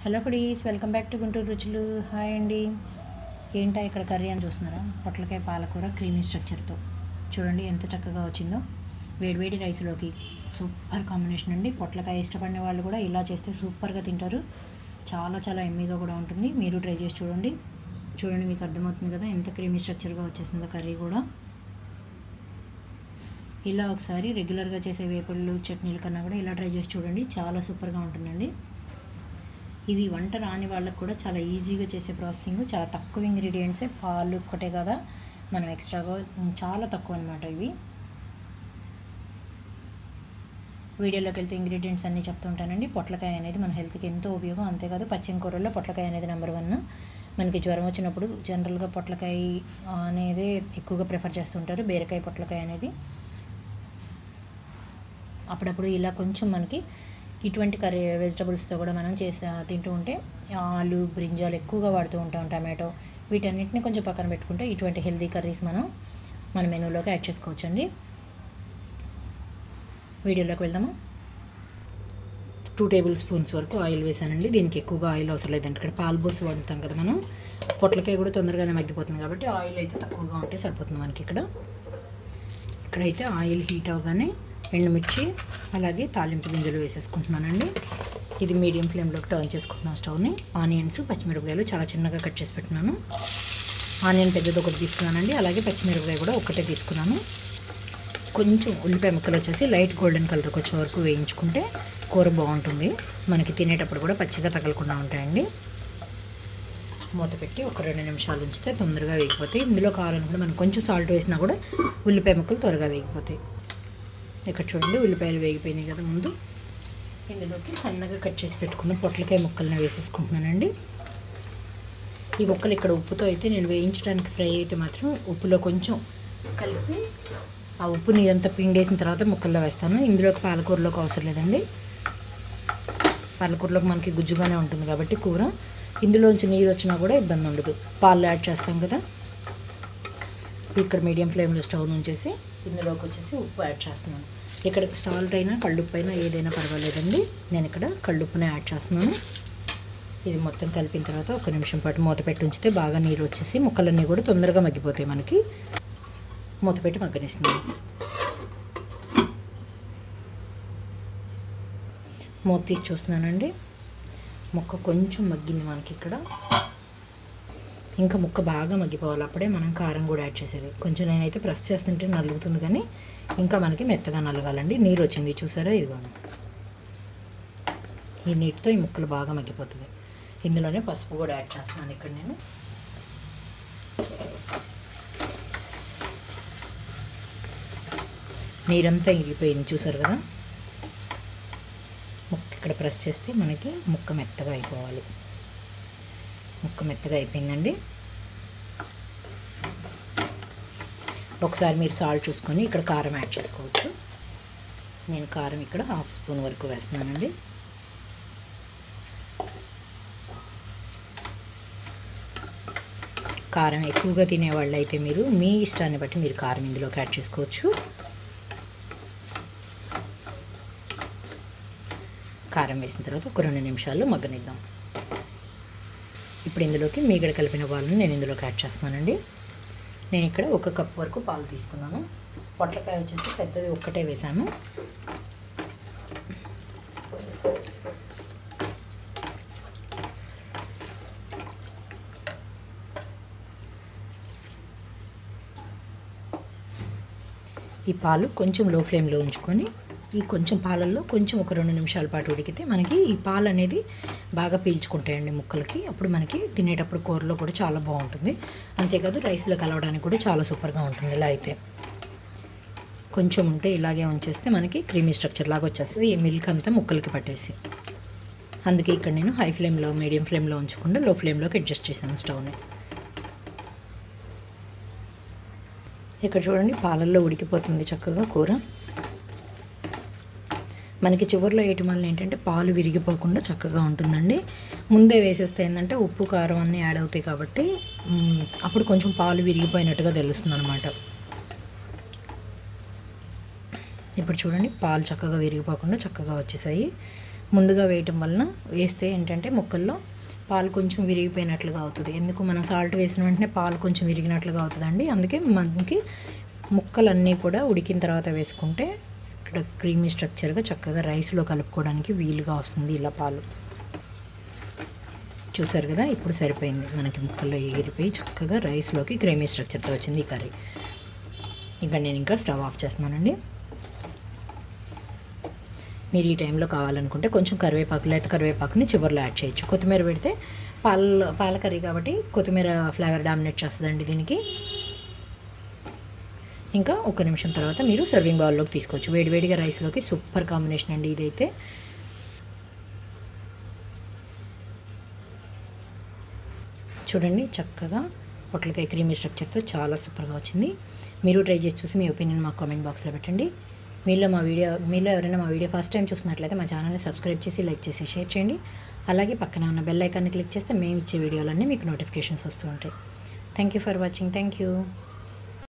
hello foodies welcome back to Guntur రుచులు hi అండి ఏంటా ఇక్కడ కర్రీ అని చూస్తున్నారా పొట్లకాయ పాలకూర క్రీమీ స్ట్రక్చర్తో చూడండి ఎంత చక్కగా వచ్చిందో వేడివేడి రైస్లోకి సూపర్ కాంబినేషన్ అండి పొట్లకాయ ఇష్టపడిన వాళ్ళు కూడా ఇలా చేస్తే సూపర్గా తింటారు చాలా చాలా ఎమ్మీగా కూడా ఉంటుంది మీరు ట్రై చేసి చూడండి చూడండి మీకు అర్థమవుతుంది కదా ఎంత క్రీమీ స్ట్రక్చర్గా వచ్చేసిందో కర్రీ కూడా ఇలా ఒకసారి రెగ్యులర్గా చేసే వేపుళ్ళు చట్నీల కన్నా కూడా ఇలా ట్రై చేసి చూడండి చాలా సూపర్గా ఉంటుందండి ఇది వంట రాని వాళ్ళకి కూడా చాలా ఈజీగా చేసే ప్రాసెసింగ్ చాలా తక్కువ ఇంగ్రీడియంట్సే పాలు ఒక్కటే కదా మనం ఎక్స్ట్రాగా చాలా తక్కువ అనమాట ఇవి వీడియోలోకి వెళ్తే ఇంగ్రీడియంట్స్ అన్నీ చెప్తూ ఉంటానండి పొట్లకాయ అనేది మన హెల్త్కి ఎంతో ఉపయోగం అంతేకాదు పచ్చిమ కూరల్లో పొట్లకాయ అనేది నెంబర్ వన్ మనకి జ్వరం వచ్చినప్పుడు జనరల్గా పొట్లకాయ అనేది ఎక్కువగా ప్రిఫర్ చేస్తుంటారు బీరకాయ పొట్లకాయ అనేది అప్పుడప్పుడు ఇలా కొంచెం మనకి ఇటువంటి కర్రీ వెజిటబుల్స్తో కూడా మనం చేసి తింటూ ఉంటే ఆలు బ్రింజాలు ఎక్కువగా వాడుతూ ఉంటాం టమాటో వీటన్నిటిని కొంచెం పక్కన పెట్టుకుంటే ఇటువంటి హెల్తీ కర్రీస్ మనం మన మెనూలోకి యాడ్ చేసుకోవచ్చండి వీడియోలోకి వెళ్దాము టూ టేబుల్ స్పూన్స్ వరకు ఆయిల్ వేసానండి దీనికి ఎక్కువగా ఆయిల్ అవసరం లేదండి ఇక్కడ పాలు పోసి వండుతాం కదా మనం పొట్లకాయ కూడా తొందరగానే మగ్గిపోతుంది కాబట్టి ఆయిల్ అయితే తక్కువగా ఉంటే సరిపోతుంది మనకి ఇక్కడ ఇక్కడైతే ఆయిల్ హీట్ అవగానే ఎండుమిర్చి అలాగే తాలింపు గింజలు వేసేసుకుంటున్నానండి ఇది మీడియం ఫ్లేమ్లోకి టర్న్ చేసుకుంటున్నాను స్టవ్ని ఆనియన్స్ పచ్చిమిరపకాయలు చాలా చిన్నగా కట్ చేసి పెట్టినాను ఆనియన్ పెద్దది ఒకటి తీసుకున్నానండి అలాగే పచ్చిమిరపకాయ కూడా ఒకటే తీసుకున్నాను కొంచెం ఉల్లిపాయ ముక్కలు వచ్చేసి లైట్ గోల్డెన్ కలర్కి వచ్చే వరకు వేయించుకుంటే కూర బాగుంటుంది మనకి తినేటప్పుడు కూడా పచ్చిగా తగలకుండా ఉంటాయండి మూత పెట్టి ఒక రెండు నిమిషాలు ఉంచితే తొందరగా వేగిపోతాయి ఇందులో కావాలనుకుంటే మనం కొంచెం సాల్ట్ వేసినా కూడా ఉల్లిపాయ ముక్కలు త్వరగా వేగిపోతాయి ఇక్కడ చూడండి ఉల్లిపాయలు వేగిపోయినాయి కదా ముందు ఇందులోకి సన్నగా కట్ చేసి పెట్టుకున్న పొట్లకాయ ముక్కలను వేసేసుకుంటున్నానండి ఈ ముక్కలు ఇక్కడ ఉప్పుతో అయితే నేను వేయించడానికి ఫ్రై అయితే మాత్రం ఉప్పులో కొంచెం కలిపి ఆ ఉప్పు నీరంతా పిండేసిన తర్వాత ముక్కల్లో వేస్తాను ఇందులోకి పాలకూరలోకి అవసరం లేదండి పాలకూరలోకి మనకి గుజ్జుగానే ఉంటుంది కాబట్టి కూర ఇందులోంచి నీరు వచ్చినా కూడా ఇబ్బంది ఉండదు పాలు యాడ్ చేస్తాం కదా ఇక్కడ మీడియం ఫ్లేమ్లో స్టవ్ నుంచేసి ఇందులోకి వచ్చేసి ఉప్పు యాడ్ చేస్తున్నాను ఇక్కడ స్టాల్ట్ అయినా కళ్ళుప్పు అయినా ఏదైనా పర్వాలేదండి నేను ఇక్కడ కళ్ళుప్పునే యాడ్ చేస్తున్నాను ఇది మొత్తం కలిపిన తర్వాత ఒక నిమిషం పాటు మూత పెట్టి ఉంచితే బాగా నీరు వచ్చేసి ముక్కలన్నీ కూడా తొందరగా మగ్గిపోతాయి మనకి మూత పెట్టి మగ్గనిస్తున్నాను మూత తీసి చూస్తున్నానండి ముక్క కొంచెం మగ్గింది మనకి ఇక్కడ ఇంకా ముక్క బాగా మగ్గిపోవాలి అప్పుడే మనం కారం కూడా యాడ్ చేసేది కొంచెం నేనైతే ప్రెస్ చేస్తుంటే నలుగుతుంది కానీ ఇంకా మనకి మెత్తగా నలగాలండి నీరు వచ్చింది చూసారా ఇదిగోండి ఈ నీటితో ఈ ముక్కలు బాగా మగ్గిపోతుంది ఇందులోనే పసుపు కూడా యాడ్ చేస్తున్నాను ఇక్కడ నేను నీరంతా ఇరిగిపోయింది చూసారు కదా ముక్క ఇక్కడ ప్రెస్ చేస్తే మనకి ముక్క మెత్తగా అయిపోవాలి ముక్క మెత్తగా అయిపోయిందండి ఒకసారి మీరు సాల్ట్ చూసుకొని ఇక్కడ కారం యాడ్ చేసుకోవచ్చు నేను కారం ఇక్కడ హాఫ్ స్పూన్ వరకు వేస్తున్నానండి కారం ఎక్కువగా తినేవాళ్ళు అయితే మీరు మీ ఇష్టాన్ని బట్టి మీరు కారం ఇందులోకి యాడ్ చేసుకోవచ్చు కారం వేసిన తర్వాత ఒక రెండు నిమిషాలు మగ్గనిద్దాం ఇప్పుడు ఇందులోకి మీగడ కలిపిన పాలను నేను ఇందులోకి యాడ్ చేస్తున్నానండి నేను ఇక్కడ ఒక కప్ వరకు పాలు తీసుకున్నాను పొట్లకాయ వచ్చేసి పెద్దది ఒక్కటే వేసాను ఈ పాలు కొంచెం లో ఫ్లేమ్లో ఉంచుకొని ఈ కొంచెం పాలల్లో కొంచెం ఒక రెండు నిమిషాల పాటు ఉడికితే మనకి ఈ పాలు అనేది బాగా పీల్చుకుంటాయండి ముక్కలకి అప్పుడు మనకి తినేటప్పుడు కూరలో కూడా చాలా బాగుంటుంది అంతేకాదు రైస్లో కలవడానికి కూడా చాలా సూపర్గా ఉంటుంది ఇలా అయితే కొంచెం ఉంటే ఇలాగే ఉంచేస్తే మనకి క్రీమీ స్ట్రక్చర్ లాగా వచ్చేస్తుంది ఈ మిల్క్ అంతా ముక్కలకి పట్టేసి అందుకే ఇక్కడ నేను హై ఫ్లేమ్లో మీడియం ఫ్లేమ్లో ఉంచకుండా లో ఫ్లేమ్లోకి అడ్జస్ట్ చేశాను స్టవ్ని ఇక్కడ చూడండి పాలల్లో ఉడికిపోతుంది చక్కగా కూర మనకి చివరిలో వేయటం వల్ల ఏంటంటే పాలు విరిగిపోకుండా చక్కగా ఉంటుందండి ముందే వేసేస్తే ఏంటంటే ఉప్పు కారం అన్నీ యాడ్ అవుతాయి కాబట్టి మ్, అప్పుడు కొంచెం పాలు విరిగిపోయినట్టుగా తెలుస్తుంది అనమాట ఇప్పుడు చూడండి పాలు చక్కగా విరిగిపోకుండా చక్కగా వచ్చేసాయి ముందుగా వేయటం వలన వేస్తే ఏంటంటే ముక్కల్లో పాలు కొంచెం విరిగిపోయినట్లుగా అవుతుంది ఎందుకు మనం సాల్ట్ వేసిన వెంటనే పాలు కొంచెం విరిగినట్లుగా అవుతుందండి అందుకే మనకి ముక్కలన్నీ కూడా ఉడికిన తర్వాత వేసుకుంటే ఇక్కడ క్రీమీ స్ట్రక్చర్గా చక్కగా రైస్లో కలుపుకోవడానికి వీలుగా వస్తుంది ఇలా పాలు చూసారు కదా ఇప్పుడు సరిపోయింది మనకి ముక్కల్లో ఎగిరిపోయి చక్కగా రైస్లోకి క్రీమీ స్ట్రక్చర్తో వచ్చింది ఈ కర్రీ ఇంకా నేను ఇంకా స్టవ్ ఆఫ్ చేస్తున్నానండి మీరు ఈ టైంలో కావాలనుకుంటే కొంచెం కరివేపాకు లేత కరివేపాకుని చివరిలో యాడ్ చేయొచ్చు కొత్తిమీర పెడితే పాల పాల కర్రీ కాబట్టి కొత్తిమీర ఫ్లేవర్ డామినేట్ చేస్తుందండి దీనికి ఇంకా ఒక నిమిషం తర్వాత మీరు సర్వింగ్ బౌల్లోకి తీసుకోవచ్చు వేడివేడిగా రైస్లోకి సూపర్ కాంబినేషన్ అండి ఇదైతే చూడండి చక్కగా పొట్లకాయ క్రీమీ స్ట్రక్చర్తో చాలా సూపర్గా వచ్చింది మీరు ట్రై చేసి చూసి మీ ఒపీనియన్ మా కామెంట్ బాక్స్లో పెట్టండి మీలో మా వీడియో మీలో ఎవరైనా మా వీడియో ఫస్ట్ టైం చూసినట్లయితే మా ఛానల్ని సబ్స్క్రైబ్ చేసి లైక్ చేసి షేర్ చేయండి అలాగే పక్కన ఉన్న బెల్ ఐకాన్ని క్లిక్ చేస్తే మేము ఇచ్చే వీడియోలన్నీ మీకు నోటిఫికేషన్స్ వస్తూ ఉంటాయి thank you for watching thank you